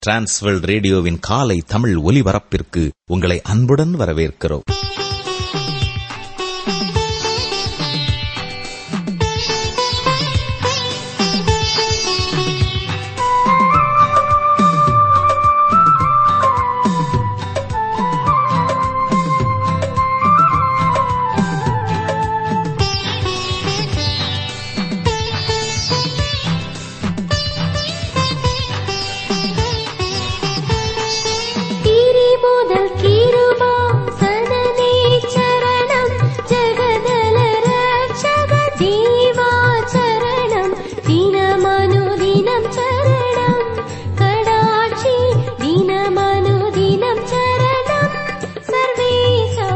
Transworld ரேடியோவின் காலை தமிழ் ஒலிபரப்பிற்கு உங்களை அன்புடன் வரவேற்கிறோம் கிரி முதல் கிருபாசனனே சரணம் ஜகதல ரட்சக ஜீவா சரணம் தினமனுதினம் சரணம் கடாட்சி தினமனுதினம் சரணம் சர்வேசா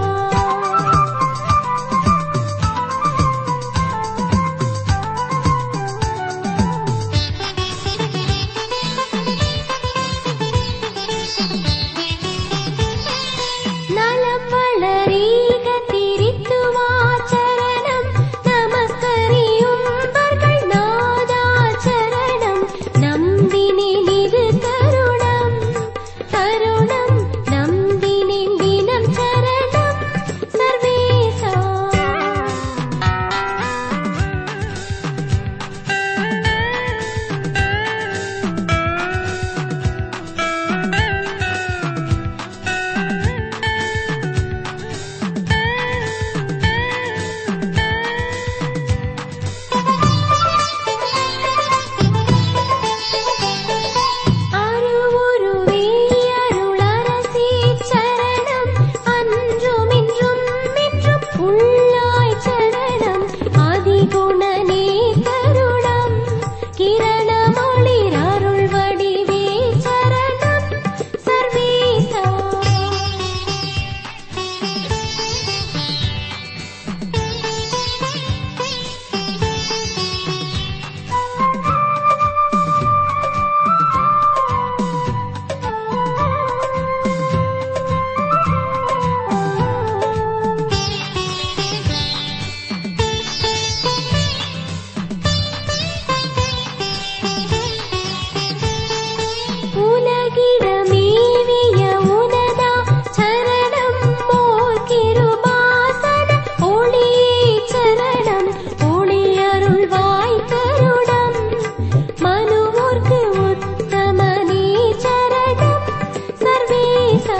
நலம் வளரீக திரித்துவாச்சரணம் நமஸ்கரியும்பர்கள் நாதாச்சரணம் நம்பினில் இது தருணம் தருணம் நம்பினில் தினம் சரணம் சர்வேசா அருவுருவே அருளரசே சரணம் அன்றும் இன்றும் என்றும் உள்ளாய் சரணம் அதிகுணனே கருணம் கிரணமொளிர் அருள் வடிவே சரணம் சர்வேசா உலகிடமேவிய உனதா சரணம் போல் கிருபாசன ஒளியே சரணம் ஒளியருள்வாய் கருடம் மனுவோர்க்கு உத்தமனே சரணம் சர்வேசா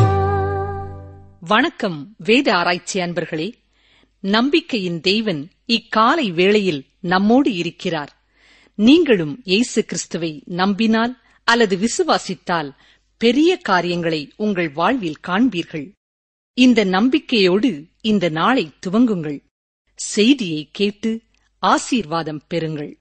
வணக்கம் வேத ஆராய்ச்சி அன்பர்களே நம்பிக்கையின் தெய்வன் இக்காலை வேளையில் நம்மோடு இருக்கிறார் நீங்களும் இயேசு கிறிஸ்துவை நம்பினால் அல்லது விசுவாசித்தால் பெரிய காரியங்களை உங்கள் வாழ்வில் காண்பீர்கள் இந்த நம்பிக்கையோடு இந்த நாளை துவங்குங்கள் செய்தியை கேட்டு ஆசீர்வாதம் பெறுங்கள்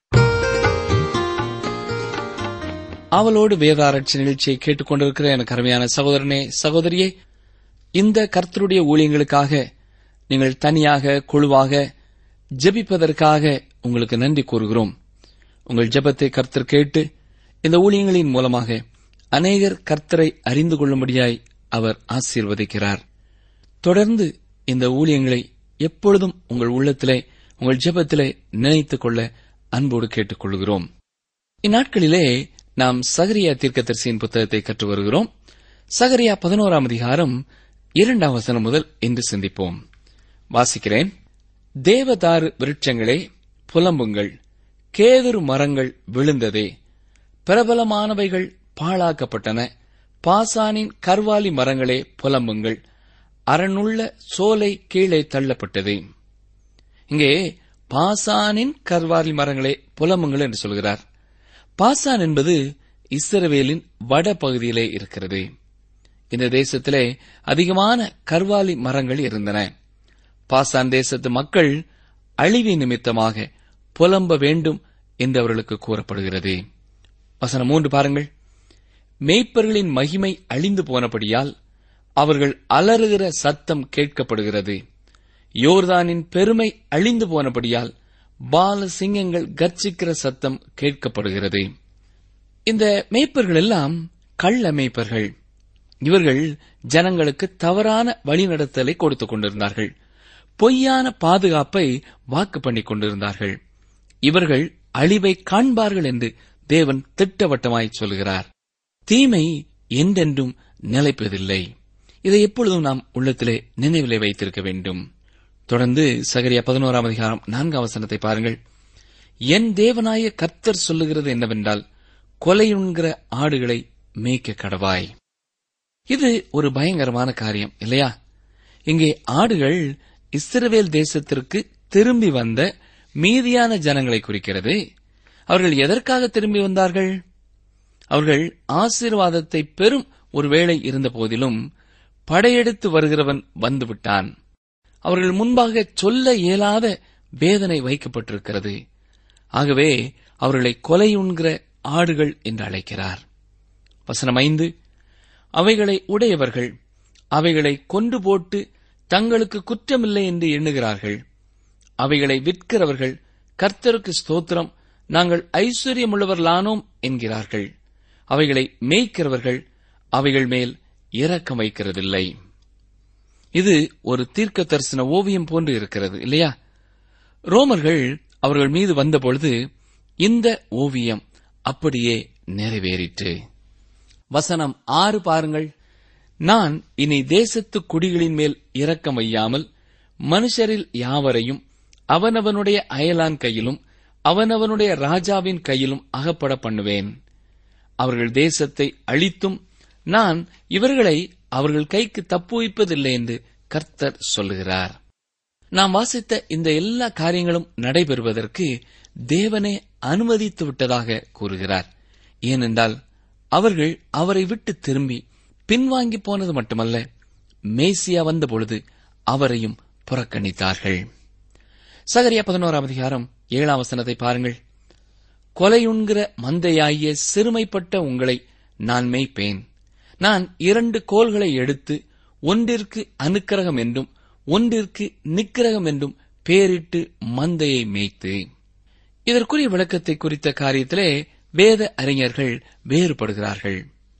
அவளோடு வேதாராய்ச்சி நிகழ்ச்சியை கேட்டுக்கொண்டிருக்கிற எனக்கு அருமையான சகோதரனே சகோதரியே இந்த கர்த்தருடைய ஊழியங்களுக்காக நீங்கள் தனியாக குழுவாக ஜெபிப்பதற்காக உங்களுக்கு நன்றி கூறுகிறோம் உங்கள் ஜெபத்தை கர்த்தர் கேட்டு இந்த ஊழியங்களின் மூலமாக அநேகர் கர்த்தரை அறிந்து கொள்ளும்படியாய் அவர் ஆசீர்வதிக்கிறார் தொடர்ந்து இந்த ஊழியங்களை எப்பொழுதும் உங்கள் உள்ளத்திலே உங்கள் ஜெபத்திலே நினைத்துக் கொள்ள அன்போடு கேட்டுக்கொள்கிறோம் இந்நாட்களிலே நாம் சகரியா தீர்க்கதரிசியின் புத்தகத்தை கற்று வருகிறோம் சகரியா பதினோராம் அதிகாரம் இரண்டாம் வசனம் முதல் இன்று சிந்திப்போம் வாசிக்கிறேன் தேவதாரு விருட்சங்களே புலம்புங்கள் கேதுரு மரங்கள் விழுந்ததே பிரபலமானவைகள் பாழாக்கப்பட்டன பாசானின் கர்வாலி மரங்களே புலம்புங்கள் அரணுள்ள சோலை கீழே தள்ளப்பட்டது இங்கே பாசானின் கர்வாலி மரங்களே புலம்புங்கள் என்று சொல்கிறார் பாசான் என்பது இஸ்ரவேலின் வட பகுதியிலே இருக்கிறது இந்த தேசத்திலே அதிகமான கர்வாலி மரங்கள் இருந்தன பாசான் தேசத்து மக்கள் அழிவி நிமித்தமாக புலம்ப வேண்டும் என்று அவர்களுக்கு கூறப்படுகிறது வசனம் மூன்று பாருங்கள் மேய்ப்பர்களின் மகிமை அழிந்து போனபடியால் அவர்கள் அலறுகிற சத்தம் கேட்கப்படுகிறது யோர்தானின் பெருமை அழிந்து போனபடியால் பால சிங்கங்கள் கர்ச்சிக்கிற சத்தம் கேட்கப்படுகிறது இந்த மேய்ப்பர்கள் எல்லாம் கள்ள மேய்ப்பர்கள் இவர்கள் ஜனங்களுக்கு தவறான வழிநடத்தலை கொடுத்துக் கொண்டிருந்தார்கள் பொய்யான பாதுகாப்பை வாக்கு பண்ணிக் கொண்டிருந்தார்கள் இவர்கள் அழிவை காண்பார்கள் என்று தேவன் திட்டவட்டமாய் சொல்கிறார் தீமை என்றென்றும் நிலைப்பதில்லை இதை எப்பொழுதும் நாம் உள்ளத்திலே நினைவிலே வைத்திருக்க வேண்டும் தொடர்ந்து சகரியா பதினோராம் அதிகாரம் நான்காம் வசனத்தை பாருங்கள் என் தேவனாய கர்த்தர் சொல்லுகிறது என்னவென்றால் கொலையுண்கிற ஆடுகளை மேய்க்க கடவாய் இது ஒரு பயங்கரமான காரியம் இல்லையா இங்கே ஆடுகள் இஸ்ரவேல் தேசத்திற்கு திரும்பி வந்த மீதியான ஜனங்களை குறிக்கிறது அவர்கள் எதற்காக திரும்பி வந்தார்கள் அவர்கள் ஆசீர்வாதத்தை பெறும் ஒருவேளை இருந்த போதிலும் படையெடுத்து வருகிறவன் வந்துவிட்டான் அவர்கள் முன்பாக சொல்ல இயலாத வேதனை வைக்கப்பட்டிருக்கிறது ஆகவே அவர்களை கொலையுண்கிற ஆடுகள் என்று அழைக்கிறார் வசனம் ஐந்து அவைகளை உடையவர்கள் அவைகளை கொன்று போட்டு தங்களுக்கு குற்றமில்லை என்று எண்ணுகிறார்கள் அவைகளை விற்கிறவர்கள் கர்த்தருக்கு ஸ்தோத்திரம் நாங்கள் ஐஸ்வர்யமுள்ளவர்களானோம் என்கிறார்கள் அவைகளை மேய்க்கிறவர்கள் அவைகள் மேல் இரக்கம் வைக்கிறதில்லை இது ஒரு தீர்க்க தரிசன ஓவியம் போன்று இருக்கிறது இல்லையா ரோமர்கள் அவர்கள் மீது வந்தபொழுது இந்த ஓவியம் அப்படியே நிறைவேறிற்று வசனம் ஆறு பாருங்கள் நான் இனி தேசத்து குடிகளின் மேல் இரக்கம் வையாமல் மனுஷரில் யாவரையும் அவனவனுடைய அயலான் கையிலும் அவனவனுடைய ராஜாவின் கையிலும் அகப்பட பண்ணுவேன் அவர்கள் தேசத்தை அழித்தும் நான் இவர்களை அவர்கள் கைக்கு தப்புவிப்பதில்லை என்று கர்த்தர் சொல்லுகிறார் நாம் வாசித்த இந்த எல்லா காரியங்களும் நடைபெறுவதற்கு தேவனே அனுமதித்து விட்டதாக கூறுகிறார் ஏனென்றால் அவர்கள் அவரை விட்டு திரும்பி பின்வாங்கி போனது மட்டுமல்ல மேசியா வந்தபொழுது அவரையும் புறக்கணித்தார்கள் சகரியா பதினோராம் அதிகாரம் ஏழாம் வசனத்தை பாருங்கள் கொலையுண்கிற மந்தையாகிய சிறுமைப்பட்ட உங்களை நான் மேய்ப்பேன் நான் இரண்டு கோல்களை எடுத்து ஒன்றிற்கு அனுக்கிரகம் என்றும் ஒன்றிற்கு நிக்கிரகம் என்றும் பேரிட்டு மந்தையை மேய்த்து இதற்குரிய விளக்கத்தை குறித்த காரியத்திலே வேத அறிஞர்கள் வேறுபடுகிறார்கள்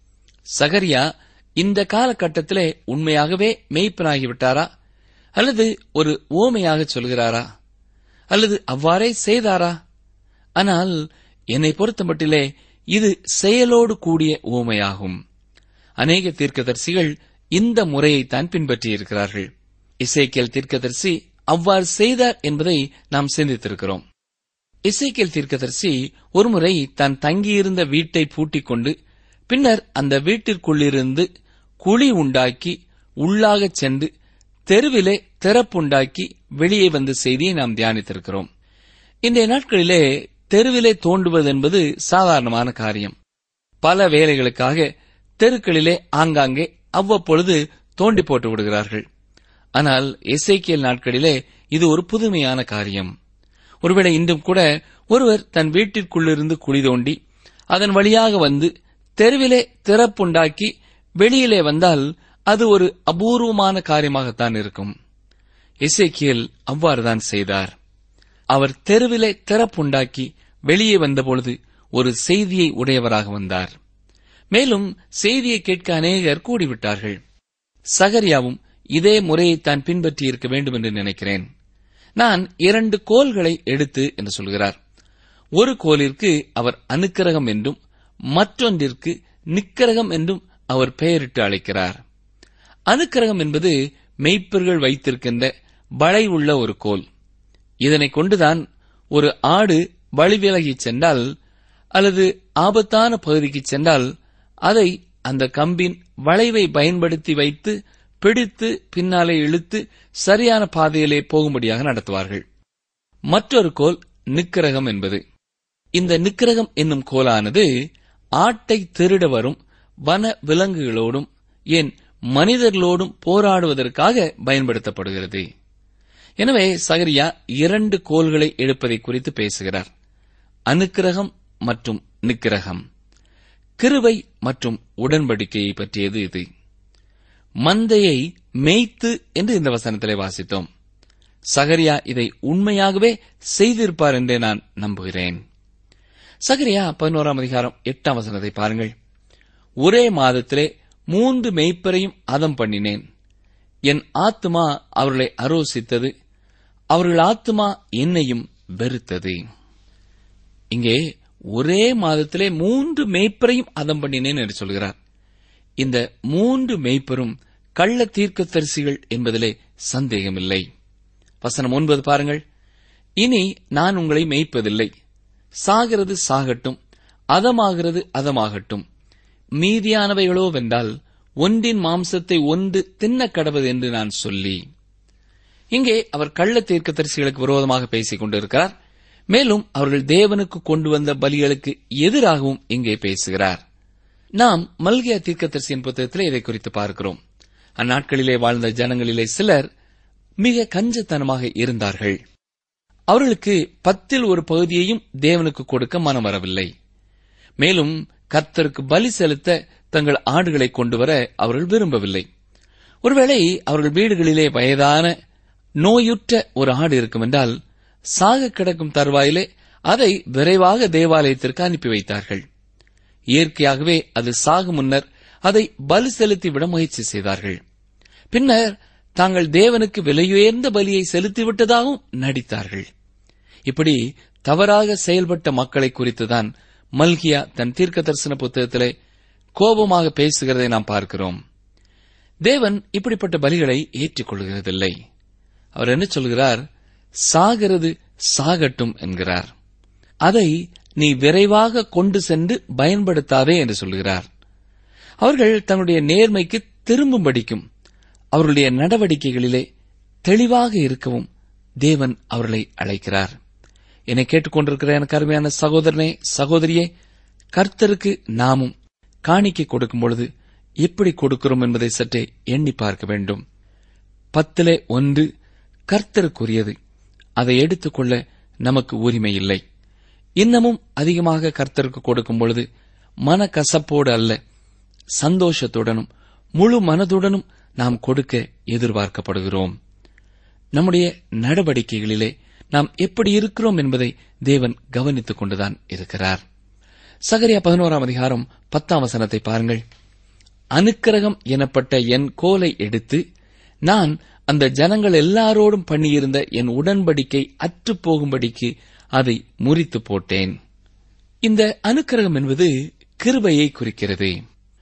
சகரியா இந்த காலகட்டத்திலே உண்மையாகவே மேய்ப்பனாகிவிட்டாரா அல்லது ஒரு ஓமையாக சொல்கிறாரா அல்லது அவ்வாறே செய்தாரா ஆனால் என்னை பொறுத்தமட்டிலே இது செயலோடு கூடிய ஓமையாகும் அநேக தீர்க்கதரிசிகள் இந்த முறையைத்தான் பின்பற்றியிருக்கிறார்கள் இசைக்கேல் தீர்க்கதரிசி அவ்வாறு செய்தார் என்பதை நாம் சிந்தித்திருக்கிறோம் இசைக்கேல் தீர்க்கதரிசி ஒருமுறை தான் தங்கியிருந்த வீட்டை பூட்டிக் கொண்டு பின்னர் அந்த வீட்டிற்குள்ளிருந்து குழி உண்டாக்கி உள்ளாகச் சென்று தெருவிலே திறப்புண்டாக்கி வெளியே வந்த செய்தியை நாம் தியானித்திருக்கிறோம் இன்றைய நாட்களிலே தெருவிலே தோண்டுவது என்பது சாதாரணமான காரியம் பல வேலைகளுக்காக தெருக்களிலே ஆங்காங்கே அவ்வப்பொழுது தோண்டி போட்டு விடுகிறார்கள் ஆனால் எஸ்ஐக்கியல் நாட்களிலே இது ஒரு புதுமையான காரியம் ஒருவேளை இன்றும் கூட ஒருவர் தன் வீட்டிற்குள்ளிருந்து குழி தோண்டி அதன் வழியாக வந்து தெருவிலே திறப்புண்டாக்கி வெளியிலே வந்தால் அது ஒரு அபூர்வமான காரியமாகத்தான் இருக்கும் எசேக்கியல் அவ்வாறுதான் செய்தார் அவர் தெருவிலே திறப்புண்டாக்கி வெளியே வந்தபொழுது ஒரு செய்தியை உடையவராக வந்தார் மேலும் செய்தியை கேட்க அநேகர் கூடிவிட்டார்கள் சகரியாவும் இதே முறையை தான் பின்பற்றி இருக்க வேண்டும் என்று நினைக்கிறேன் நான் இரண்டு கோல்களை எடுத்து என்று சொல்கிறார் ஒரு கோலிற்கு அவர் அனுக்கிரகம் என்றும் மற்றொன்றிற்கு நிக்கிரகம் என்றும் அவர் பெயரிட்டு அழைக்கிறார் அனுக்கிரகம் என்பது மெய்ப்பர்கள் வைத்திருக்கின்ற வளை உள்ள ஒரு கோல் இதனை கொண்டுதான் ஒரு ஆடு வழி விலகிச் சென்றால் அல்லது ஆபத்தான பகுதிக்கு சென்றால் அதை அந்த கம்பின் வளைவை பயன்படுத்தி வைத்து பிடித்து பின்னாலே இழுத்து சரியான பாதையிலே போகும்படியாக நடத்துவார்கள் மற்றொரு கோல் நிக்கிரகம் என்பது இந்த நிக்கிரகம் என்னும் கோலானது ஆட்டை திருட வரும் வன விலங்குகளோடும் ஏன் மனிதர்களோடும் போராடுவதற்காக பயன்படுத்தப்படுகிறது எனவே சகரியா இரண்டு கோல்களை எடுப்பதை குறித்து பேசுகிறார் அனுக்கிரகம் மற்றும் நிக்கிரகம் கிருபை மற்றும் உடன்படிக்கையை பற்றியது இது மந்தையை மேய்த்து என்று இந்த வசனத்திலே வாசித்தோம் சகரியா இதை உண்மையாகவே செய்திருப்பார் என்றே நான் நம்புகிறேன் சகரியா பதினோராம் அதிகாரம் எட்டாம் வசனத்தை பாருங்கள் ஒரே மாதத்திலே மூன்று மெய்ப்பரையும் அதம் பண்ணினேன் என் ஆத்துமா அவர்களை அரோசித்தது அவர்கள் ஆத்துமா என்னையும் வெறுத்தது இங்கே ஒரே மாதத்திலே மூன்று மேய்ப்பரையும் அதம் பண்ணினேன் என்று சொல்கிறார் இந்த மூன்று மேய்ப்பரும் கள்ள தீர்க்கதரிசிகள் என்பதிலே சந்தேகமில்லை வசனம் ஒன்பது பாருங்கள் இனி நான் உங்களை மேய்ப்பதில்லை சாகிறது சாகட்டும் அதமாகிறது அதமாகட்டும் மீதியானவைகளோ வென்றால் ஒன்றின் மாம்சத்தை ஒன்று தின்ன கடவது என்று நான் சொல்லி இங்கே அவர் கள்ள தீர்க்கதரிசிகளுக்கு விரோதமாக பேசிக் கொண்டிருக்கிறார் மேலும் அவர்கள் தேவனுக்கு கொண்டு வந்த பலிகளுக்கு எதிராகவும் இங்கே பேசுகிறார் நாம் மல்கியா தீர்க்கதரிசியின் புத்தகத்திலே இதை குறித்து பார்க்கிறோம் அந்நாட்களிலே வாழ்ந்த ஜனங்களிலே சிலர் மிக கஞ்சத்தனமாக இருந்தார்கள் அவர்களுக்கு பத்தில் ஒரு பகுதியையும் தேவனுக்கு கொடுக்க மனம் வரவில்லை மேலும் கர்த்தருக்கு பலி செலுத்த தங்கள் ஆடுகளை கொண்டு வர அவர்கள் விரும்பவில்லை ஒருவேளை அவர்கள் வீடுகளிலே வயதான நோயுற்ற ஒரு ஆடு இருக்கும் என்றால் சாக கிடக்கும் தருவாயிலே அதை விரைவாக தேவாலயத்திற்கு அனுப்பி வைத்தார்கள் இயற்கையாகவே அது சாகும் முன்னர் அதை பலி செலுத்திவிட முயற்சி செய்தார்கள் பின்னர் தாங்கள் தேவனுக்கு விலையுயர்ந்த பலியை செலுத்திவிட்டதாகவும் நடித்தார்கள் இப்படி தவறாக செயல்பட்ட மக்களை குறித்துதான் மல்கியா தன் தீர்க்க தரிசன புத்தகத்திலே கோபமாக பேசுகிறதை நாம் பார்க்கிறோம் தேவன் இப்படிப்பட்ட பலிகளை ஏற்றுக்கொள்கிறதில்லை அவர் என்ன சொல்கிறார் சாகிறது சாகட்டும் என்கிறார் அதை நீ விரைவாக கொண்டு சென்று பயன்படுத்தாதே என்று சொல்கிறார் அவர்கள் தன்னுடைய நேர்மைக்கு திரும்பும்படிக்கும் அவர்களுடைய நடவடிக்கைகளிலே தெளிவாக இருக்கவும் தேவன் அவர்களை அழைக்கிறார் என்னை கேட்டுக்கொண்டிருக்கிற எனக்கு அருமையான சகோதரனே சகோதரியே கர்த்தருக்கு நாமும் காணிக்கை கொடுக்கும் பொழுது எப்படி கொடுக்கிறோம் என்பதை சற்றே எண்ணி பார்க்க வேண்டும் பத்திலே ஒன்று கர்த்தருக்குரியது அதை எடுத்துக்கொள்ள நமக்கு உரிமை இல்லை இன்னமும் அதிகமாக கர்த்தருக்கு கொடுக்கும் பொழுது மனக்கசப்போடு அல்ல சந்தோஷத்துடனும் முழு மனதுடனும் நாம் கொடுக்க எதிர்பார்க்கப்படுகிறோம் நம்முடைய நடவடிக்கைகளிலே நாம் எப்படி இருக்கிறோம் என்பதை தேவன் கவனித்துக் கொண்டுதான் இருக்கிறார் சகரியா பதினோராம் அதிகாரம் பத்தாம் வசனத்தை பாருங்கள் அனுக்கிரகம் எனப்பட்ட என் கோலை எடுத்து நான் அந்த ஜனங்கள் எல்லாரோடும் பண்ணியிருந்த என் உடன்படிக்கை அற்றுப் போகும்படிக்கு அதை முறித்து போட்டேன் இந்த அனுக்கிரகம் என்பது கிருபையை குறிக்கிறது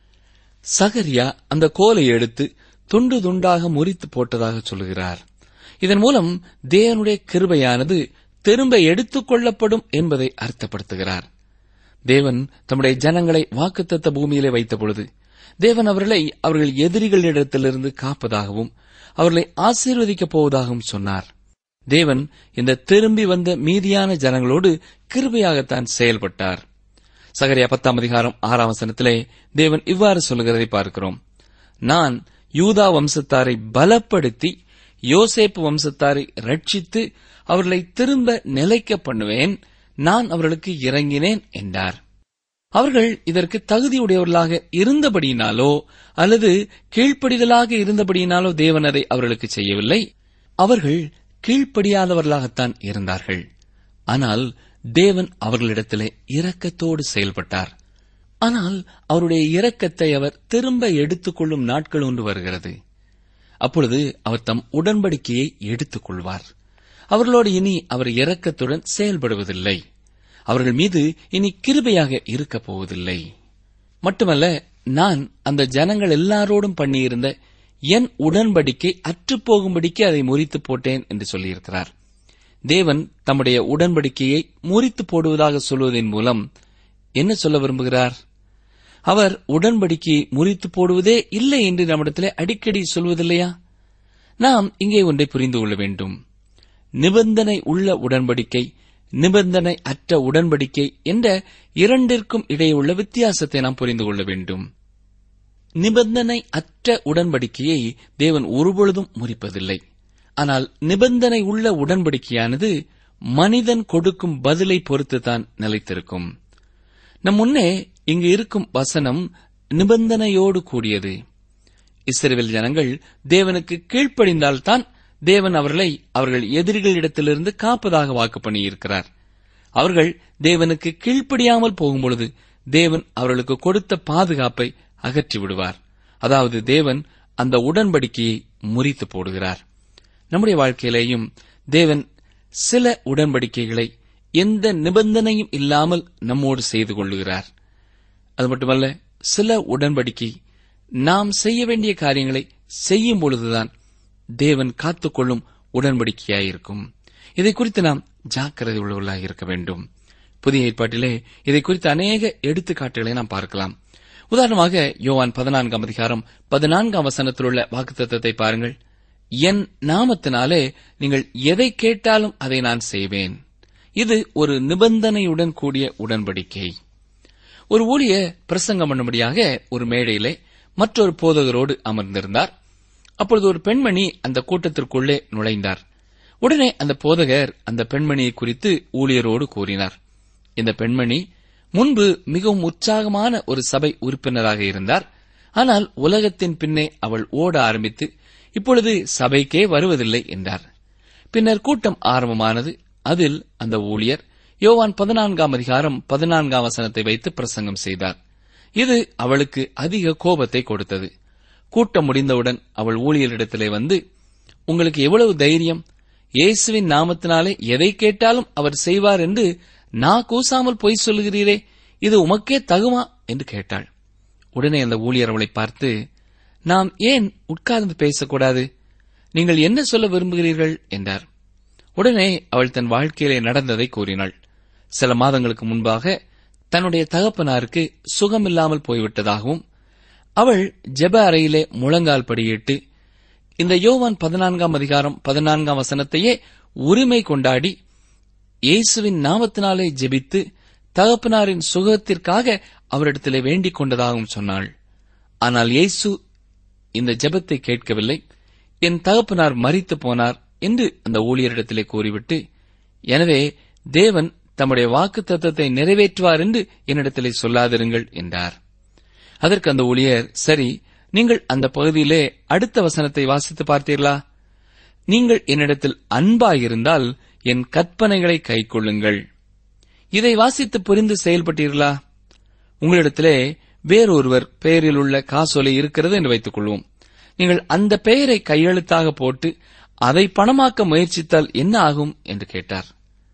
சகரியா அந்த கோலை எடுத்து துண்டு துண்டாக முறித்து போட்டதாக சொல்கிறார் இதன் மூலம் தேவனுடைய கிருபையானது திரும்ப எடுத்துக் கொள்ளப்படும் என்பதை அர்த்தப்படுத்துகிறார் தேவன் தம்முடைய ஜனங்களை வாக்குத்தத்த பூமியிலே வைத்த பொழுது தேவன் அவர்களை அவர்கள் எதிரிகளிடத்திலிருந்து காப்பதாகவும் அவர்களை ஆசீர்வதிக்கப் போவதாகவும் சொன்னார் தேவன் இந்த திரும்பி வந்த மீதியான ஜனங்களோடு கிருபையாகத்தான் செயல்பட்டார் சகரியா பத்தாம் அதிகாரம் ஆறாம் வசனத்திலே தேவன் இவ்வாறு சொல்லுகிறதை பார்க்கிறோம் நான் யூதா வம்சத்தாரை பலப்படுத்தி யோசேப்பு வம்சத்தாரை ரட்சித்து அவர்களை திரும்ப நிலைக்க பண்ணுவேன் நான் அவர்களுக்கு இறங்கினேன் என்றார் அவர்கள் இதற்கு தகுதியுடையவர்களாக இருந்தபடியினாலோ அல்லது கீழ்ப்படிதலாக இருந்தபடியினாலோ தேவன் அதை அவர்களுக்கு செய்யவில்லை அவர்கள் கீழ்ப்படியாதவர்களாகத்தான் இருந்தார்கள் ஆனால் தேவன் அவர்களிடத்திலே இரக்கத்தோடு செயல்பட்டார் ஆனால் அவருடைய இரக்கத்தை அவர் திரும்ப எடுத்துக்கொள்ளும் நாட்கள் ஒன்று வருகிறது அப்பொழுது அவர் தம் உடன்படிக்கையை எடுத்துக் கொள்வார் அவர்களோடு இனி அவர் இரக்கத்துடன் செயல்படுவதில்லை அவர்கள் மீது இனி கிருபையாக இருக்கப் போவதில்லை மட்டுமல்ல நான் அந்த ஜனங்கள் எல்லாரோடும் பண்ணியிருந்த என் உடன்படிக்கை அற்றுப்போகும்படிக்கு அதை முறித்து போட்டேன் என்று சொல்லியிருக்கிறார் தேவன் தம்முடைய உடன்படிக்கையை முறித்து போடுவதாக சொல்வதன் மூலம் என்ன சொல்ல விரும்புகிறார் அவர் உடன்படிக்கையை முறித்து போடுவதே இல்லை என்று நம்மிடத்திலே அடிக்கடி சொல்வதில்லையா நாம் இங்கே ஒன்றை புரிந்து கொள்ள வேண்டும் நிபந்தனை உள்ள உடன்படிக்கை நிபந்தனை அற்ற உடன்படிக்கை என்ற இரண்டிற்கும் இடையே உள்ள வித்தியாசத்தை நாம் புரிந்து கொள்ள வேண்டும் நிபந்தனை அற்ற உடன்படிக்கையை தேவன் ஒருபொழுதும் முறிப்பதில்லை ஆனால் நிபந்தனை உள்ள உடன்படிக்கையானது மனிதன் கொடுக்கும் பதிலை பொறுத்துதான் நிலைத்திருக்கும் நம் முன்னே இங்கு இருக்கும் வசனம் நிபந்தனையோடு கூடியது இஸ்ரேல் ஜனங்கள் தேவனுக்கு கீழ்ப்படிந்தால்தான் தேவன் அவர்களை அவர்கள் எதிரிகளிடத்திலிருந்து காப்பதாக வாக்கு பண்ணியிருக்கிறார் அவர்கள் தேவனுக்கு கீழ்ப்படியாமல் போகும்பொழுது தேவன் அவர்களுக்கு கொடுத்த பாதுகாப்பை அகற்றி விடுவார் அதாவது தேவன் அந்த உடன்படிக்கையை முறித்து போடுகிறார் நம்முடைய வாழ்க்கையிலேயும் தேவன் சில உடன்படிக்கைகளை எந்த நிபந்தனையும் இல்லாமல் நம்மோடு செய்து கொள்ளுகிறார் அது மட்டுமல்ல சில உடன்படிக்கை நாம் செய்ய வேண்டிய காரியங்களை செய்யும் பொழுதுதான் தேவன் காத்துக்கொள்ளும் உடன்படிக்கையாயிருக்கும் இதை குறித்து நாம் ஜாக்கிரதை உள்ளவர்களாக இருக்க வேண்டும் புதிய ஏற்பாட்டிலே இதை குறித்த அநேக எடுத்துக்காட்டுகளை நாம் பார்க்கலாம் உதாரணமாக யோவான் பதினான்காம் அதிகாரம் பதினான்காம் வசனத்தில் உள்ள வாக்குத்தத்தத்தை பாருங்கள் என் நாமத்தினாலே நீங்கள் எதை கேட்டாலும் அதை நான் செய்வேன் இது ஒரு நிபந்தனையுடன் கூடிய உடன்படிக்கை ஒரு ஊழிய பிரசங்கம் பண்ணும்படியாக ஒரு மேடையிலே மற்றொரு போதகரோடு அமர்ந்திருந்தார் அப்பொழுது ஒரு பெண்மணி அந்த கூட்டத்திற்குள்ளே நுழைந்தார் உடனே அந்த போதகர் அந்த பெண்மணியை குறித்து ஊழியரோடு கூறினார் இந்த பெண்மணி முன்பு மிகவும் உற்சாகமான ஒரு சபை உறுப்பினராக இருந்தார் ஆனால் உலகத்தின் பின்னே அவள் ஓட ஆரம்பித்து இப்பொழுது சபைக்கே வருவதில்லை என்றார் பின்னர் கூட்டம் ஆரம்பமானது அதில் அந்த ஊழியர் யோவான் பதினான்காம் அதிகாரம் பதினான்காம் வசனத்தை வைத்து பிரசங்கம் செய்தார் இது அவளுக்கு அதிக கோபத்தை கொடுத்தது கூட்டம் முடிந்தவுடன் அவள் ஊழியரிடத்திலே வந்து உங்களுக்கு எவ்வளவு தைரியம் இயேசுவின் நாமத்தினாலே எதை கேட்டாலும் அவர் செய்வார் என்று நான் கூசாமல் பொய் சொல்லுகிறீரே இது உமக்கே தகுமா என்று கேட்டாள் உடனே அந்த ஊழியர் அவளை பார்த்து நாம் ஏன் உட்கார்ந்து பேசக்கூடாது நீங்கள் என்ன சொல்ல விரும்புகிறீர்கள் என்றார் உடனே அவள் தன் வாழ்க்கையிலே நடந்ததை கூறினாள் சில மாதங்களுக்கு முன்பாக தன்னுடைய தகப்பனாருக்கு சுகமில்லாமல் போய்விட்டதாகவும் அவள் ஜெப அறையிலே முழங்கால் படியிட்டு இந்த யோவான் பதினான்காம் அதிகாரம் பதினான்காம் வசனத்தையே உரிமை கொண்டாடி இயேசுவின் நாமத்தினாலே ஜெபித்து தகப்பனாரின் சுகத்திற்காக அவரிடத்திலே வேண்டிக் கொண்டதாகவும் சொன்னாள் ஆனால் இயேசு இந்த ஜெபத்தை கேட்கவில்லை என் தகப்பனார் மரித்து போனார் என்று அந்த ஊழியரிடத்திலே கூறிவிட்டு எனவே தேவன் தம்முடைய வாக்கு தத்தத்தை நிறைவேற்றுவார் என்று என்னிடத்திலே சொல்லாதிருங்கள் என்றார் அதற்கு அந்த ஊழியர் சரி நீங்கள் அந்த பகுதியிலே அடுத்த வசனத்தை வாசித்து பார்த்தீர்களா நீங்கள் என்னிடத்தில் அன்பாயிருந்தால் என் கற்பனைகளை கைக்கொள்ளுங்கள் இதை வாசித்து புரிந்து செயல்பட்டீர்களா உங்களிடத்திலே வேறொருவர் பெயரில் உள்ள காசோலை இருக்கிறது என்று வைத்துக் கொள்வோம் நீங்கள் அந்த பெயரை கையெழுத்தாக போட்டு அதை பணமாக்க முயற்சித்தால் என்ன ஆகும் என்று கேட்டார்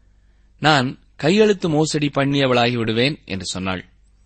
நான் கையெழுத்து மோசடி பண்ணியவளாகி விடுவேன் என்று சொன்னாள்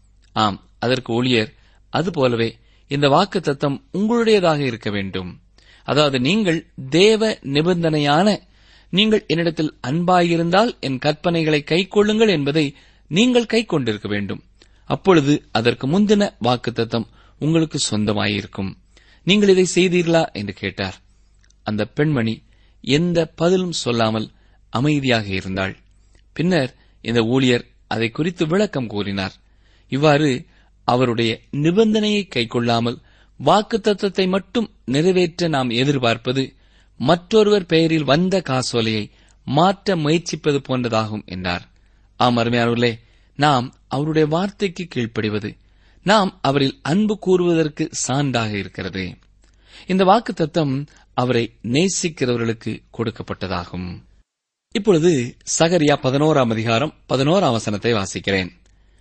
ஆம் அதற்கு ஊழியர் அதுபோலவே இந்த வாக்கு தத்தம் உங்களுடையதாக இருக்க வேண்டும் அதாவது நீங்கள் தேவ நிபந்தனையான நீங்கள் என்னிடத்தில் அன்பாயிருந்தால் என் கற்பனைகளை கைக்கொள்ளுங்கள் என்பதை நீங்கள் கைக்கொண்டிருக்க வேண்டும் அப்பொழுது அதற்கு முந்தின வாக்கு தத்தம் உங்களுக்கு சொந்தமாயிருக்கும் நீங்கள் இதை செய்தீர்களா என்று கேட்டார் அந்த பெண்மணி எந்த பதிலும் சொல்லாமல் அமைதியாக இருந்தாள் பின்னர் இந்த ஊழியர் அதை குறித்து விளக்கம் கூறினார் இவ்வாறு அவருடைய நிபந்தனையை கைக்கொள்ளாமல் வாக்கு தத்தத்தை மட்டும் நிறைவேற்ற நாம் எதிர்பார்ப்பது மற்றொருவர் பெயரில் வந்த காசோலையை மாற்ற முயற்சிப்பது போன்றதாகும் என்றார் ஆம் அருமையானவர்களே நாம் அவருடைய வார்த்தைக்கு கீழ்ப்படிவது நாம் அவரில் அன்பு கூறுவதற்கு சான்றாக இருக்கிறது இந்த வாக்கு தத்தம் அவரை நேசிக்கிறவர்களுக்கு கொடுக்கப்பட்டதாகும் இப்பொழுது சகரியா பதினோராம் அதிகாரம் பதினோராம் வசனத்தை வாசிக்கிறேன்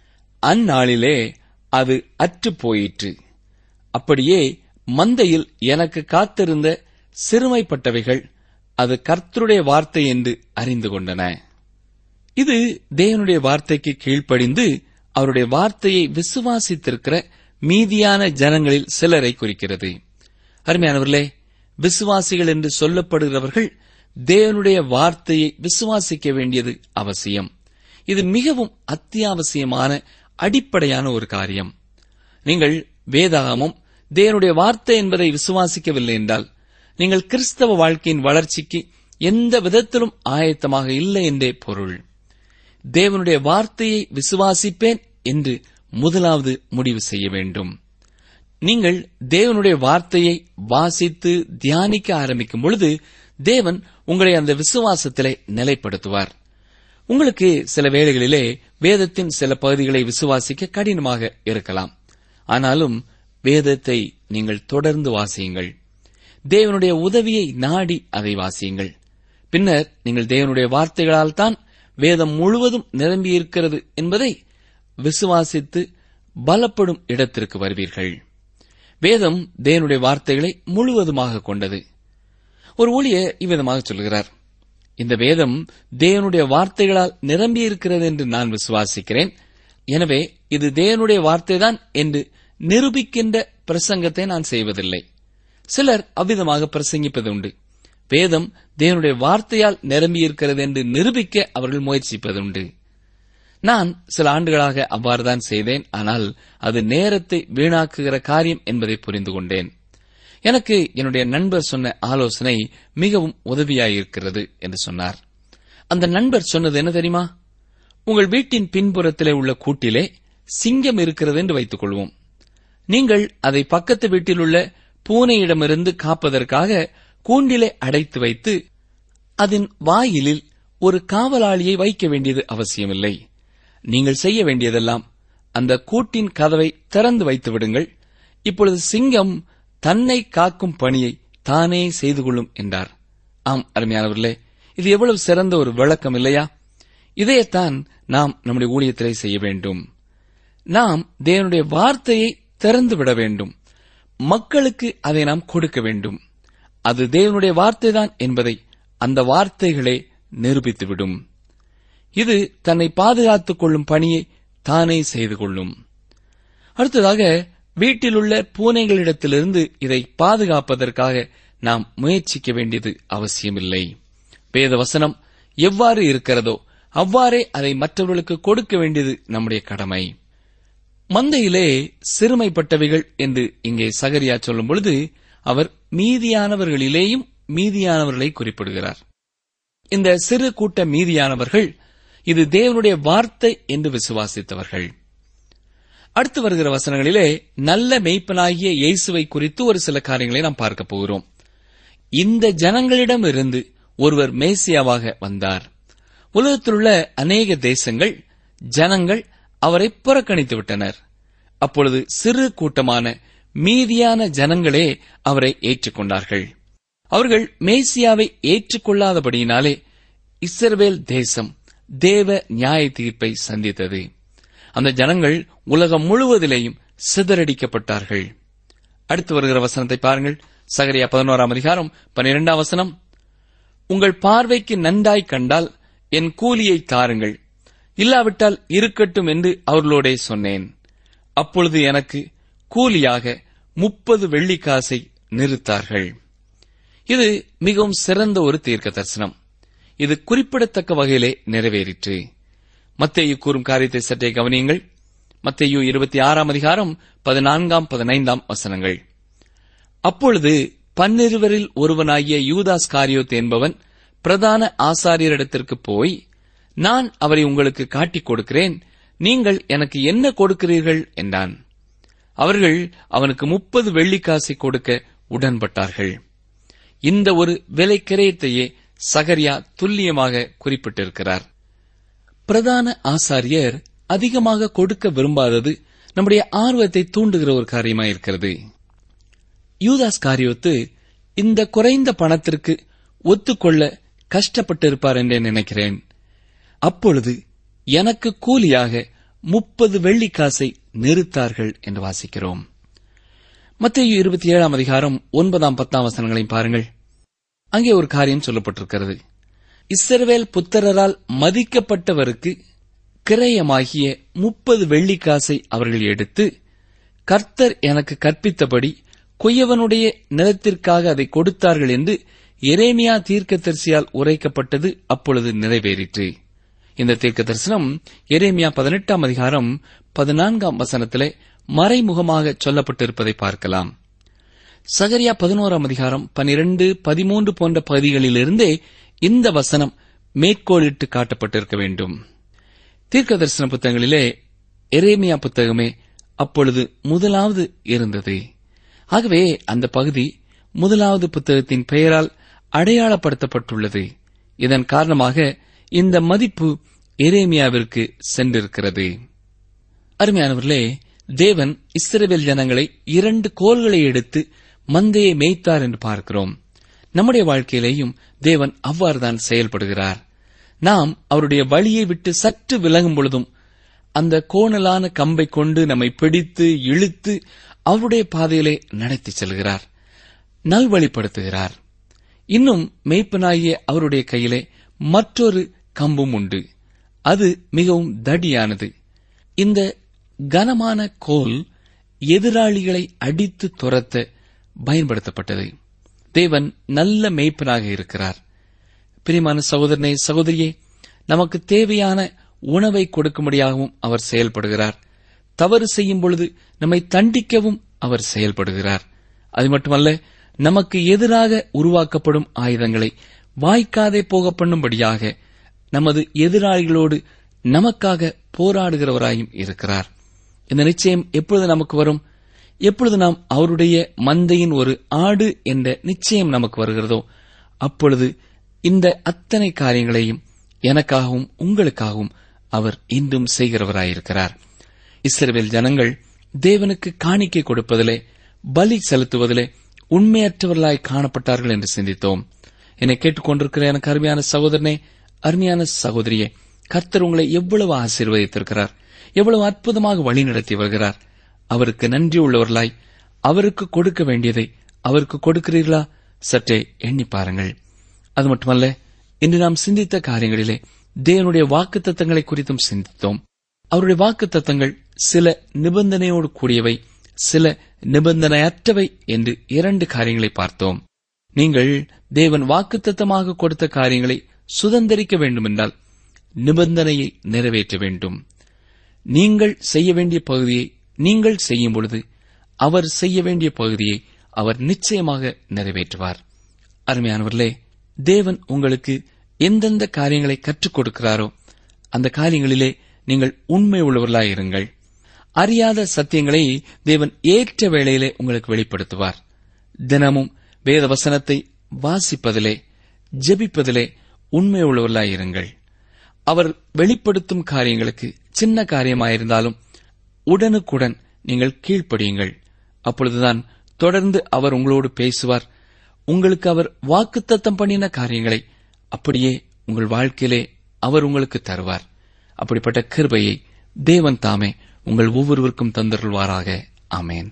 அந்நாளிலே அது அற்றுப் போயிற்று அப்படியே மந்தையில் எனக்கு காத்திருந்த சிறுமைப்பட்டவைகள் அது கர்த்தருடைய வார்த்தை என்று அறிந்து கொண்டன இது தேவனுடைய வார்த்தைக்கு கீழ்ப்படிந்து அவருடைய வார்த்தையை விசுவாசித்திருக்கிற மீதியான ஜனங்களில் சிலரை குறிக்கிறது அருமையானவர்களே விசுவாசிகள் என்று சொல்லப்படுகிறவர்கள் தேவனுடைய வார்த்தையை விசுவாசிக்க வேண்டியது அவசியம் இது மிகவும் அத்தியாவசியமான அடிப்படையான ஒரு காரியம் நீங்கள் வேதாகமும் தேவனுடைய வார்த்தை என்பதை விசுவாசிக்கவில்லை என்றால் நீங்கள் கிறிஸ்தவ வாழ்க்கையின் வளர்ச்சிக்கு எந்த விதத்திலும் ஆயத்தமாக இல்லை என்றே பொருள் தேவனுடைய வார்த்தையை விசுவாசிப்பேன் என்று முதலாவது முடிவு செய்ய வேண்டும் நீங்கள் தேவனுடைய வார்த்தையை வாசித்து தியானிக்க ஆரம்பிக்கும் பொழுது தேவன் உங்களை அந்த விசுவாசத்திலே நிலைப்படுத்துவார் உங்களுக்கு சில வேளைகளிலே வேதத்தின் சில பகுதிகளை விசுவாசிக்க கடினமாக இருக்கலாம் ஆனாலும் வேதத்தை நீங்கள் தொடர்ந்து வாசியுங்கள் தேவனுடைய உதவியை நாடி அதை வாசியுங்கள் பின்னர் நீங்கள் தேவனுடைய வார்த்தைகளால் தான் வேதம் முழுவதும் நிரம்பியிருக்கிறது என்பதை விசுவாசித்து பலப்படும் இடத்திற்கு வருவீர்கள் வேதம் தேவனுடைய வார்த்தைகளை முழுவதுமாக கொண்டது ஒரு ஊழியர் இவ்விதமாக சொல்கிறார் இந்த வேதம் தேவனுடைய வார்த்தைகளால் நிரம்பியிருக்கிறது என்று நான் விசுவாசிக்கிறேன் எனவே இது தேவனுடைய வார்த்தைதான் என்று நிரூபிக்கின்ற பிரசங்கத்தை நான் செய்வதில்லை சிலர் அவ்விதமாக பிரசங்கிப்பது உண்டு வேதம் தேவனுடைய வார்த்தையால் நிரம்பியிருக்கிறது என்று நிரூபிக்க அவர்கள் முயற்சிப்பதுண்டு நான் சில ஆண்டுகளாக அவ்வாறுதான் செய்தேன் ஆனால் அது நேரத்தை வீணாக்குகிற காரியம் என்பதை புரிந்து கொண்டேன் எனக்கு என்னுடைய நண்பர் சொன்ன ஆலோசனை மிகவும் உதவியாயிருக்கிறது என்று சொன்னார் அந்த நண்பர் சொன்னது என்ன தெரியுமா உங்கள் வீட்டின் பின்புறத்திலே உள்ள கூட்டிலே சிங்கம் இருக்கிறது என்று வைத்துக் கொள்வோம் நீங்கள் அதை பக்கத்து வீட்டில் உள்ள பூனையிடமிருந்து காப்பதற்காக கூண்டிலே அடைத்து வைத்து அதன் வாயிலில் ஒரு காவலாளியை வைக்க வேண்டியது அவசியமில்லை நீங்கள் செய்ய வேண்டியதெல்லாம் அந்த கூட்டின் கதவை திறந்து வைத்து விடுங்கள் இப்பொழுது சிங்கம் தன்னை காக்கும் பணியை தானே செய்து கொள்ளும் என்றார் ஆம் அருமையானவர்களே இது எவ்வளவு சிறந்த ஒரு விளக்கம் இல்லையா இதையத்தான் நாம் நம்முடைய ஊழியத்திலே செய்ய வேண்டும் நாம் தேவனுடைய வார்த்தையை திறந்து விட வேண்டும் மக்களுக்கு அதை நாம் கொடுக்க வேண்டும் அது தேவனுடைய வார்த்தைதான் என்பதை அந்த வார்த்தைகளே நிரூபித்துவிடும் இது தன்னை பாதுகாத்துக் கொள்ளும் பணியை தானே செய்து கொள்ளும் அடுத்ததாக வீட்டிலுள்ள பூனைகளிடத்திலிருந்து இதை பாதுகாப்பதற்காக நாம் முயற்சிக்க வேண்டியது அவசியமில்லை வேத வசனம் எவ்வாறு இருக்கிறதோ அவ்வாறே அதை மற்றவர்களுக்கு கொடுக்க வேண்டியது நம்முடைய கடமை மந்தையிலே சிறுமைப்பட்டவைகள் என்று இங்கே சகரியா சொல்லும் பொழுது அவர் மீதியானவர்களிலேயும் மீதியானவர்களை குறிப்பிடுகிறார் இந்த சிறு கூட்ட மீதியானவர்கள் இது தேவனுடைய வார்த்தை என்று விசுவாசித்தவர்கள் அடுத்து வருகிற வசனங்களிலே நல்ல மெய்ப்பனாகிய இயேசுவை குறித்து ஒரு சில காரியங்களை நாம் பார்க்க போகிறோம் இந்த ஜனங்களிடமிருந்து ஒருவர் மேசியாவாக வந்தார் உலகத்திலுள்ள அநேக தேசங்கள் ஜனங்கள் அவரை புறக்கணித்து விட்டனர் அப்பொழுது சிறு கூட்டமான மீதியான ஜனங்களே அவரை ஏற்றுக்கொண்டார்கள் அவர்கள் மேசியாவை ஏற்றுக்கொள்ளாதபடியினாலே இஸ்ரவேல் தேசம் தேவ நியாய தீர்ப்பை சந்தித்தது அந்த ஜனங்கள் உலகம் முழுவதிலேயும் சிதறடிக்கப்பட்டார்கள் அடுத்து வருகிற வசனத்தை பாருங்கள் சகரியா பதினோராம் அதிகாரம் பனிரெண்டாம் வசனம் உங்கள் பார்வைக்கு நன்றாய் கண்டால் என் கூலியை தாருங்கள் இல்லாவிட்டால் இருக்கட்டும் என்று அவர்களோடே சொன்னேன் அப்பொழுது எனக்கு கூலியாக முப்பது வெள்ளிக்காசை நிறுத்தார்கள் இது மிகவும் சிறந்த ஒரு தீர்க்க தரிசனம் இது குறிப்பிடத்தக்க வகையிலே நிறைவேறிற்று மத்தேயு கூறும் காரியத்தை சற்றே கவனியுங்கள் மத்தேயு இருபத்தி ஆறாம் அதிகாரம் பதினான்காம் பதினைந்தாம் வசனங்கள் அப்பொழுது பன்னிருவரில் ஒருவனாகிய யூதாஸ் காரியோத் என்பவன் பிரதான ஆசாரியரிடத்திற்கு போய் நான் அவரை உங்களுக்கு காட்டிக் கொடுக்கிறேன் நீங்கள் எனக்கு என்ன கொடுக்கிறீர்கள் என்றான் அவர்கள் அவனுக்கு முப்பது வெள்ளிக்காசை கொடுக்க உடன்பட்டார்கள் இந்த ஒரு விலை கிரயத்தையே சகரியா துல்லியமாக குறிப்பிட்டிருக்கிறார் பிரதான ஆசாரியர் அதிகமாக கொடுக்க விரும்பாதது நம்முடைய ஆர்வத்தை தூண்டுகிற ஒரு காரியமாயிருக்கிறது யூதாஸ் காரியோத்து இந்த குறைந்த பணத்திற்கு ஒத்துக்கொள்ள கஷ்டப்பட்டிருப்பார் என்றே நினைக்கிறேன் அப்பொழுது எனக்கு கூலியாக முப்பது வெள்ளிக்காசை நிறுத்தார்கள் என்று வாசிக்கிறோம் மத்திய இருபத்தி ஏழாம் அதிகாரம் ஒன்பதாம் பத்தாம் வசனங்களையும் பாருங்கள் அங்கே ஒரு காரியம் சொல்லப்பட்டிருக்கிறது இஸ்ரவேல் புத்திரரால் மதிக்கப்பட்டவருக்கு கிரயமாகிய முப்பது வெள்ளிக்காசை அவர்கள் எடுத்து கர்த்தர் எனக்கு கற்பித்தபடி குயவனுடைய நிலத்திற்காக அதை கொடுத்தார்கள் என்று எரேமியா தீர்க்கதரிசியால் உரைக்கப்பட்டது அப்பொழுது நிறைவேறிற்று இந்த தீர்க்க தரிசனம் எரேமியா பதினெட்டாம் அதிகாரம் பதினான்காம் வசனத்திலே மறைமுகமாக சொல்லப்பட்டிருப்பதை பார்க்கலாம் சகரியா பதினோராம் அதிகாரம் பனிரெண்டு பதிமூன்று போன்ற பகுதிகளிலிருந்தே இந்த வசனம் மேற்கோளிட்டு காட்டப்பட்டிருக்க வேண்டும் தீர்க்க தரிசன புத்தகங்களிலே எரேமியா புத்தகமே அப்பொழுது முதலாவது இருந்தது ஆகவே அந்த பகுதி முதலாவது புத்தகத்தின் பெயரால் அடையாளப்படுத்தப்பட்டுள்ளது இதன் காரணமாக இந்த மதிப்பு எரேமியாவிற்கு சென்றிருக்கிறது அருமையானவர்களே தேவன் இஸ்ரவேல் ஜனங்களை இரண்டு கோல்களை எடுத்து மந்தையை மேய்த்தார் என்று பார்க்கிறோம் நம்முடைய வாழ்க்கையிலேயும் தேவன் அவ்வாறுதான் செயல்படுகிறார் நாம் அவருடைய வழியை விட்டு சற்று விலகும் பொழுதும் அந்த கோணலான கம்பை கொண்டு நம்மை பிடித்து இழுத்து அவருடைய பாதையிலே நடத்தி செல்கிறார் நல்வழிப்படுத்துகிறார் இன்னும் மெய்ப்பனாகிய அவருடைய கையிலே மற்றொரு கம்பும் உண்டு அது மிகவும் தடியானது இந்த கனமான கோல் எதிராளிகளை அடித்து துரத்த பயன்படுத்தப்பட்டது தேவன் நல்ல மேய்ப்பனாக இருக்கிறார் பிரியமான சகோதரனே சகோதரியே நமக்கு தேவையான உணவை கொடுக்கும்படியாகவும் அவர் செயல்படுகிறார் தவறு செய்யும் பொழுது நம்மை தண்டிக்கவும் அவர் செயல்படுகிறார் அது மட்டுமல்ல நமக்கு எதிராக உருவாக்கப்படும் ஆயுதங்களை வாய்க்காதே போக பண்ணும்படியாக நமது எதிராளிகளோடு நமக்காக போராடுகிறவராயும் இருக்கிறார் இந்த நிச்சயம் எப்பொழுது நமக்கு வரும் எப்பொழுது நாம் அவருடைய மந்தையின் ஒரு ஆடு என்ற நிச்சயம் நமக்கு வருகிறதோ அப்பொழுது இந்த அத்தனை காரியங்களையும் எனக்காகவும் உங்களுக்காகவும் அவர் இன்றும் செய்கிறவராயிருக்கிறார் இஸ்ரவேல் ஜனங்கள் தேவனுக்கு காணிக்கை கொடுப்பதிலே பலி செலுத்துவதிலே உண்மையற்றவர்களாய் காணப்பட்டார்கள் என்று சிந்தித்தோம் என்னை கேட்டுக்கொண்டிருக்கிற எனக்கு அருமையான சகோதரனே அருமையான சகோதரியே கர்த்தர் உங்களை எவ்வளவு ஆசீர்வதித்திருக்கிறார் எவ்வளவு அற்புதமாக வழிநடத்தி வருகிறார் அவருக்கு நன்றி உள்ளவர்களாய் அவருக்கு கொடுக்க வேண்டியதை அவருக்கு கொடுக்கிறீர்களா சற்றே எண்ணி பாருங்கள் அது மட்டுமல்ல இன்று நாம் சிந்தித்த காரியங்களிலே தேவனுடைய வாக்கு தத்தங்களை குறித்தும் சிந்தித்தோம் அவருடைய வாக்கு தத்தங்கள் சில நிபந்தனையோடு கூடியவை சில நிபந்தனையற்றவை என்று இரண்டு காரியங்களை பார்த்தோம் நீங்கள் தேவன் வாக்குத்தத்தமாக கொடுத்த காரியங்களை சுதந்திரிக்க வேண்டுமென்றால் நிபந்தனையை நிறைவேற்ற வேண்டும் நீங்கள் செய்ய வேண்டிய பகுதியை நீங்கள் செய்யும் பொழுது அவர் செய்ய வேண்டிய பகுதியை அவர் நிச்சயமாக நிறைவேற்றுவார் அருமையானவர்களே தேவன் உங்களுக்கு எந்தெந்த காரியங்களை கற்றுக் கொடுக்கிறாரோ அந்த காரியங்களிலே நீங்கள் உண்மை உள்ளவர்களாய் இருங்கள் அறியாத சத்தியங்களை தேவன் ஏற்ற வேளையிலே உங்களுக்கு வெளிப்படுத்துவார் தினமும் வேத வசனத்தை வாசிப்பதிலே ஜெபிப்பதிலே உண்மை உள்ளவர்களாய் இருங்கள் அவர் வெளிப்படுத்தும் காரியங்களுக்கு சின்ன காரியமாயிருந்தாலும் உடனுக்குடன் நீங்கள் கீழ்ப்படியுங்கள் அப்பொழுதுதான் தொடர்ந்து அவர் உங்களோடு பேசுவார் உங்களுக்கு அவர் வாக்குத்தத்தம் பண்ணின காரியங்களை அப்படியே உங்கள் வாழ்க்கையிலே அவர் உங்களுக்கு தருவார் அப்படிப்பட்ட கிருபையை தேவன் தாமே உங்கள் ஒவ்வொருவருக்கும் தந்தருள்வாராக ஆமேன்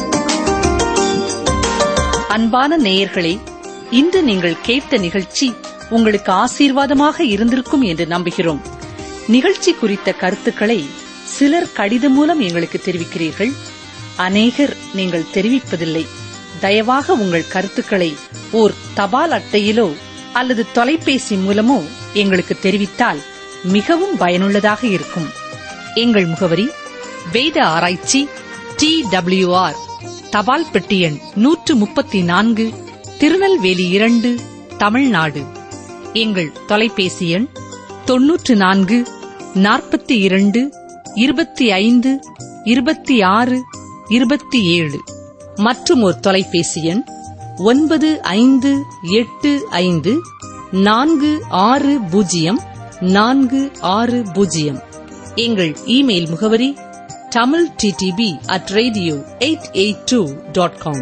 அன்பான நேயர்களே இன்று நீங்கள் கேட்ட நிகழ்ச்சி உங்களுக்கு ஆசீர்வாதமாக இருந்திருக்கும் என்று நம்புகிறோம் நிகழ்ச்சி குறித்த கருத்துக்களை சிலர் கடிதம் மூலம் எங்களுக்கு தெரிவிக்கிறீர்கள் அநேகர் நீங்கள் தெரிவிப்பதில்லை தயவாக உங்கள் கருத்துக்களை ஓர் தபால் அட்டையிலோ அல்லது தொலைபேசி மூலமோ எங்களுக்கு தெரிவித்தால் மிகவும் பயனுள்ளதாக இருக்கும் எங்கள் முகவரி வேத ஆராய்ச்சி டி டபிள்யூஆர் தபால் பெட்டி எண் நூற்று முப்பத்தி நான்கு திருநெல்வேலி இரண்டு தமிழ்நாடு எங்கள் தொலைபேசி எண் தொன்னூற்று நான்கு நாற்பத்தி இரண்டு இருபத்தி ஐந்து இருபத்தி ஆறு இருபத்தி ஏழு மற்றும் ஒரு தொலைபேசி எண் ஒன்பது ஐந்து எட்டு ஐந்து நான்கு ஆறு பூஜ்ஜியம் நான்கு ஆறு பூஜ்ஜியம் எங்கள் இமெயில் முகவரி Tamil DTP at radio eight eight two dot com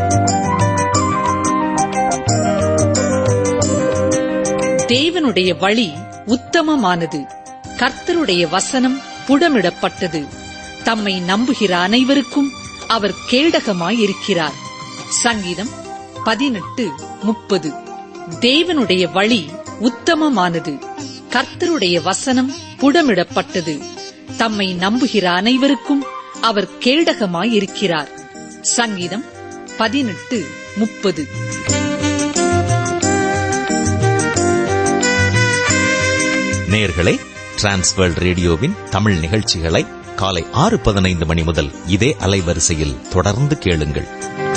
தேவனுடைய வழி உத்தமமானது கர்த்தருடைய வசனம் புடமிடப்பட்டது தம்மை நம்புகிற அனைவருக்கும் அவர் கேடகமாயிருக்கிறார் சங்கீதம் பதினெட்டு முப்பது தேவனுடைய வழி உத்தமமானது கர்த்தருடைய வசனம் புடமிடப்பட்டது தம்மை நம்புகிற அனைவருக்கும் அவர் கேடகமாயிருக்கிறார் சங்கீதம் பதினெட்டு முப்பது நேயர்களே டிரான்ஸ்வேர்ல்ட் ரேடியோவின் தமிழ் நிகழ்ச்சிகளை காலை ஆறு பதினைந்து மணி முதல் இதே அலைவரிசையில் தொடர்ந்து கேளுங்கள்